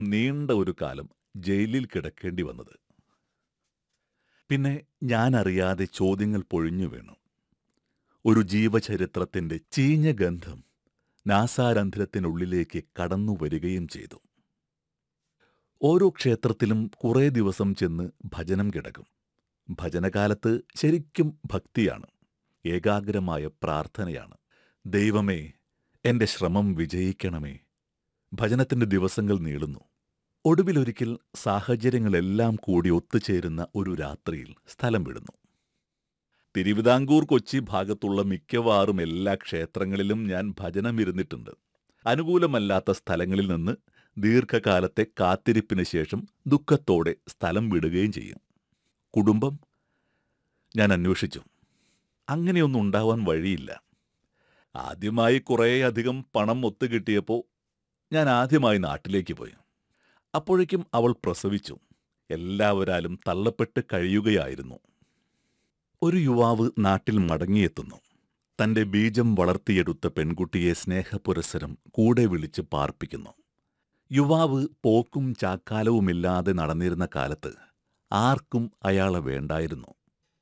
നീണ്ട ഒരു കാലം ജയിലിൽ കിടക്കേണ്ടി വന്നത് പിന്നെ ഞാൻ അറിയാതെ ചോദ്യങ്ങൾ പൊഴിഞ്ഞു വീണു ഒരു ജീവചരിത്രത്തിന്റെ ചീഞ്ഞ ഗന്ധം നാസാരന്ധ്രത്തിനുള്ളിലേക്ക് കടന്നു വരികയും ചെയ്തു ഓരോ ക്ഷേത്രത്തിലും കുറേ ദിവസം ചെന്ന് ഭജനം കിടക്കും ഭജനകാലത്ത് ശരിക്കും ഭക്തിയാണ് ഏകാഗ്രമായ പ്രാർത്ഥനയാണ് ദൈവമേ എന്റെ ശ്രമം വിജയിക്കണമേ ഭജനത്തിന്റെ ദിവസങ്ങൾ നീളുന്നു ഒടുവിലൊരിക്കൽ സാഹചര്യങ്ങളെല്ലാം കൂടി ഒത്തുചേരുന്ന ഒരു രാത്രിയിൽ സ്ഥലം വിടുന്നു തിരുവിതാംകൂർ കൊച്ചി ഭാഗത്തുള്ള മിക്കവാറും എല്ലാ ക്ഷേത്രങ്ങളിലും ഞാൻ ഭജനം ഇരുന്നിട്ടുണ്ട് അനുകൂലമല്ലാത്ത സ്ഥലങ്ങളിൽ നിന്ന് ദീർഘകാലത്തെ കാത്തിരിപ്പിന് ശേഷം ദുഃഖത്തോടെ സ്ഥലം വിടുകയും ചെയ്യും കുടുംബം ഞാൻ അന്വേഷിച്ചു അങ്ങനെയൊന്നും ഉണ്ടാവാൻ വഴിയില്ല ആദ്യമായി കുറേയധികം പണം ഒത്തുകിട്ടിയപ്പോൾ ഞാൻ ആദ്യമായി നാട്ടിലേക്ക് പോയി അപ്പോഴേക്കും അവൾ പ്രസവിച്ചു എല്ലാവരാലും തള്ളപ്പെട്ട് കഴിയുകയായിരുന്നു ഒരു യുവാവ് നാട്ടിൽ മടങ്ങിയെത്തുന്നു തന്റെ ബീജം വളർത്തിയെടുത്ത പെൺകുട്ടിയെ സ്നേഹപുരസരം കൂടെ വിളിച്ച് പാർപ്പിക്കുന്നു യുവാവ് പോക്കും ചാക്കാലവുമില്ലാതെ നടന്നിരുന്ന കാലത്ത് ആർക്കും അയാളെ വേണ്ടായിരുന്നു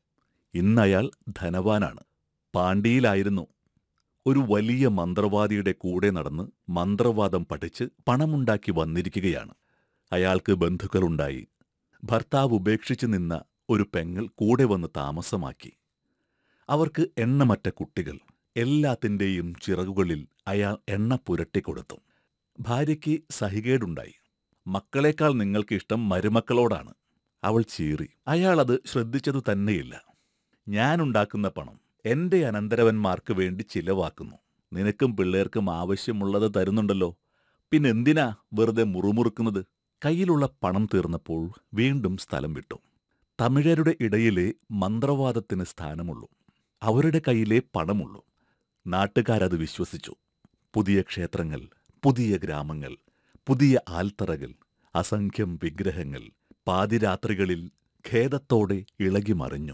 ഇന്നയാൾ ധനവാനാണ് പാണ്ഡിയിലായിരുന്നു ഒരു വലിയ മന്ത്രവാദിയുടെ കൂടെ നടന്ന് മന്ത്രവാദം പഠിച്ച് പണമുണ്ടാക്കി വന്നിരിക്കുകയാണ് അയാൾക്ക് ബന്ധുക്കളുണ്ടായി ഭർത്താവ് ഉപേക്ഷിച്ചു നിന്ന ഒരു പെങ്ങൾ കൂടെ വന്ന് താമസമാക്കി അവർക്ക് എണ്ണമറ്റ കുട്ടികൾ എല്ലാത്തിൻ്റെയും ചിറകുകളിൽ അയാൾ എണ്ണ പുരട്ടിക്കൊടുത്തു ഭാര്യയ്ക്ക് സഹികേടുണ്ടായി മക്കളെക്കാൾ നിങ്ങൾക്കിഷ്ടം മരുമക്കളോടാണ് അവൾ ചീറി അയാളത് ശ്രദ്ധിച്ചതു തന്നെയില്ല ഞാനുണ്ടാക്കുന്ന പണം എന്റെ അനന്തരവന്മാർക്ക് വേണ്ടി ചിലവാക്കുന്നു നിനക്കും പിള്ളേർക്കും ആവശ്യമുള്ളത് തരുന്നുണ്ടല്ലോ പിന്നെന്തിനാ വെറുതെ മുറുമുറുക്കുന്നത് കയ്യിലുള്ള പണം തീർന്നപ്പോൾ വീണ്ടും സ്ഥലം വിട്ടു തമിഴരുടെ ഇടയിലെ മന്ത്രവാദത്തിന് സ്ഥാനമുള്ളൂ അവരുടെ കയ്യിലെ പണമുള്ളൂ നാട്ടുകാരത് വിശ്വസിച്ചു പുതിയ ക്ഷേത്രങ്ങൾ പുതിയ ഗ്രാമങ്ങൾ പുതിയ ആൽത്തറകൾ അസംഖ്യം വിഗ്രഹങ്ങൾ പാതിരാത്രികളിൽ ഖേദത്തോടെ ഇളകി മറിഞ്ഞു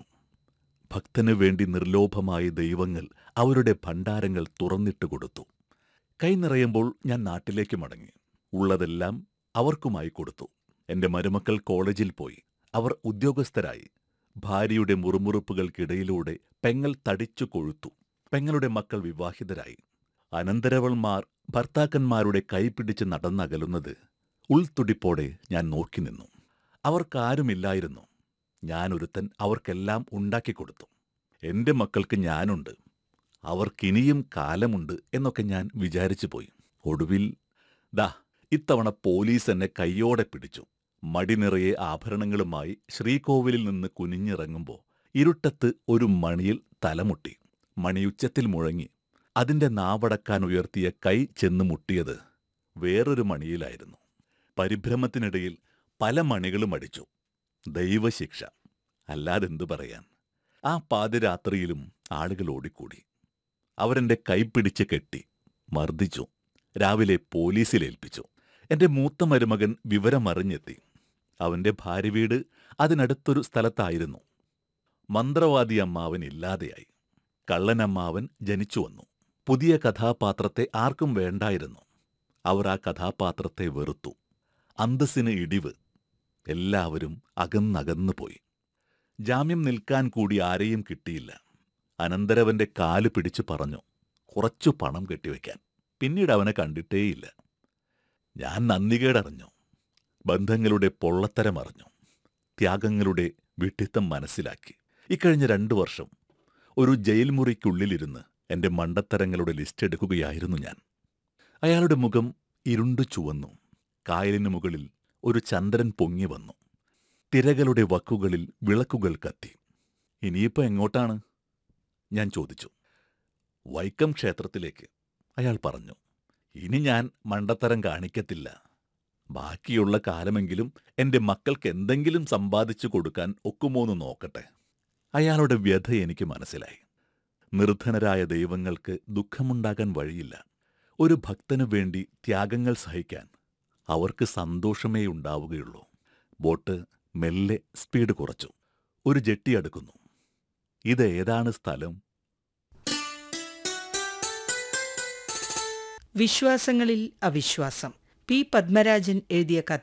ഭക്തനു വേണ്ടി നിർലോഭമായ ദൈവങ്ങൾ അവരുടെ ഭണ്ഡാരങ്ങൾ തുറന്നിട്ട് കൊടുത്തു കൈ നിറയുമ്പോൾ ഞാൻ നാട്ടിലേക്ക് മടങ്ങി ഉള്ളതെല്ലാം അവർക്കുമായി കൊടുത്തു എന്റെ മരുമക്കൾ കോളേജിൽ പോയി അവർ ഉദ്യോഗസ്ഥരായി ഭാര്യയുടെ മുറുമുറുപ്പുകൾക്കിടയിലൂടെ പെങ്ങൾ തടിച്ചു കൊഴുത്തു പെങ്ങളുടെ മക്കൾ വിവാഹിതരായി അനന്തരവൾമാർ ഭർത്താക്കന്മാരുടെ കൈപിടിച്ച് നടന്നകലുന്നത് ഉൾത്തുടിപ്പോടെ ഞാൻ നോക്കി നിന്നു അവർക്കാരുമില്ലായിരുന്നു ഞാനൊരുത്തൻ അവർക്കെല്ലാം ഉണ്ടാക്കിക്കൊടുത്തു എന്റെ മക്കൾക്ക് ഞാനുണ്ട് അവർക്കിനിയും കാലമുണ്ട് എന്നൊക്കെ ഞാൻ വിചാരിച്ചു പോയി ഒടുവിൽ ദാ ഇത്തവണ പോലീസ് എന്നെ കയ്യോടെ പിടിച്ചു മടി നിറയെ ആഭരണങ്ങളുമായി ശ്രീകോവിലിൽ നിന്ന് കുനിഞ്ഞിറങ്ങുമ്പോൾ ഇരുട്ടത്ത് ഒരു മണിയിൽ തലമുട്ടി മണിയുച്ചത്തിൽ മുഴങ്ങി അതിന്റെ നാവടക്കാൻ ഉയർത്തിയ കൈ ചെന്ന് മുട്ടിയത് വേറൊരു മണിയിലായിരുന്നു പരിഭ്രമത്തിനിടയിൽ പല മണികളും അടിച്ചു ദൈവശിക്ഷ അല്ലാതെന്തു പറയാൻ ആ പാതിരാത്രിയിലും ആളുകൾ ഓടിക്കൂടി അവരെന്റെ കൈപ്പിടിച്ച് കെട്ടി മർദ്ദിച്ചു രാവിലെ പോലീസിലേൽപ്പിച്ചു എന്റെ മൂത്ത മരുമകൻ വിവരമറിഞ്ഞെത്തി അവന്റെ ഭാര്യ വീട് അതിനടുത്തൊരു സ്ഥലത്തായിരുന്നു മന്ത്രവാദി അമ്മാവൻ ഇല്ലാതെയായി കള്ളനമ്മാവൻ ജനിച്ചു വന്നു പുതിയ കഥാപാത്രത്തെ ആർക്കും വേണ്ടായിരുന്നു അവർ ആ കഥാപാത്രത്തെ വെറുത്തു അന്തസ്സിന് ഇടിവ് എല്ലാവരും അകന്നകന്നു പോയി ജാമ്യം നിൽക്കാൻ കൂടി ആരെയും കിട്ടിയില്ല അനന്തരവന്റെ കാല് പിടിച്ചു പറഞ്ഞു കുറച്ചു പണം കെട്ടിവെക്കാൻ പിന്നീട് അവനെ കണ്ടിട്ടേയില്ല ഞാൻ നന്ദികേടറിഞ്ഞു ബന്ധങ്ങളുടെ പൊള്ളത്തരമറിഞ്ഞു ത്യാഗങ്ങളുടെ വിട്ടിത്തം മനസ്സിലാക്കി ഇക്കഴിഞ്ഞ രണ്ടു വർഷം ഒരു ജയിൽ മുറിക്കുള്ളിലിരുന്ന് എന്റെ മണ്ടത്തരങ്ങളുടെ ലിസ്റ്റ് എടുക്കുകയായിരുന്നു ഞാൻ അയാളുടെ മുഖം ഇരുണ്ടു ചുവന്നു കായലിനു മുകളിൽ ഒരു ചന്ദ്രൻ പൊങ്ങി വന്നു തിരകളുടെ വക്കുകളിൽ വിളക്കുകൾ കത്തി ഇനിയിപ്പോ എങ്ങോട്ടാണ് ഞാൻ ചോദിച്ചു വൈക്കം ക്ഷേത്രത്തിലേക്ക് അയാൾ പറഞ്ഞു ഇനി ഞാൻ മണ്ടത്തരം കാണിക്കത്തില്ല ബാക്കിയുള്ള കാലമെങ്കിലും എന്റെ മക്കൾക്ക് എന്തെങ്കിലും സമ്പാദിച്ചു കൊടുക്കാൻ ഒക്കുമോന്ന് നോക്കട്ടെ അയാളുടെ വ്യഥ എനിക്ക് മനസ്സിലായി നിർധനരായ ദൈവങ്ങൾക്ക് ദുഃഖമുണ്ടാകാൻ വഴിയില്ല ഒരു ഭക്തനു വേണ്ടി ത്യാഗങ്ങൾ സഹിക്കാൻ അവർക്ക് സന്തോഷമേ ഉണ്ടാവുകയുള്ളൂ ബോട്ട് മെല്ലെ സ്പീഡ് കുറച്ചു ഒരു ജെട്ടി അടുക്കുന്നു ഇതേതാണ് സ്ഥലം വിശ്വാസങ്ങളിൽ അവിശ്വാസം പി പത്മരാജൻ എഴുതിയ കത്ത്